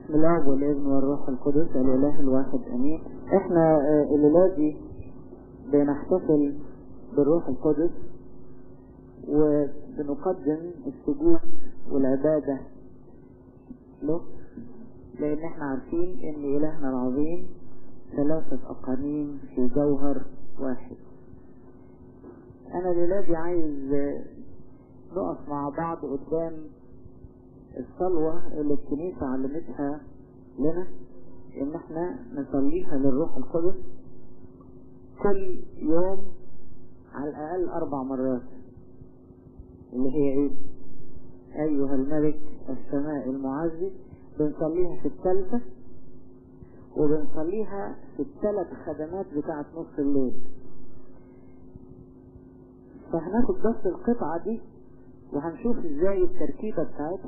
بسم الله والابن والروح القدس الاله الواحد امين احنا آه، الليله دي بنحتفل بالروح القدس وبنقدم السجود والعبادة له لان احنا عارفين ان الهنا العظيم ثلاثة اقانيم في جوهر واحد انا الليله دي عايز آه، نقف مع بعض قدام الصلوة اللي الكنيسة علمتها لنا ان احنا نصليها للروح القدس كل يوم على الاقل اربع مرات اللي هي ايه ايها الملك السماء المعزز بنصليها في الثالثة وبنصليها في الثلاث خدمات بتاعت نص الليل فهناخد بس القطعة دي وهنشوف ازاي التركيبة بتاعتها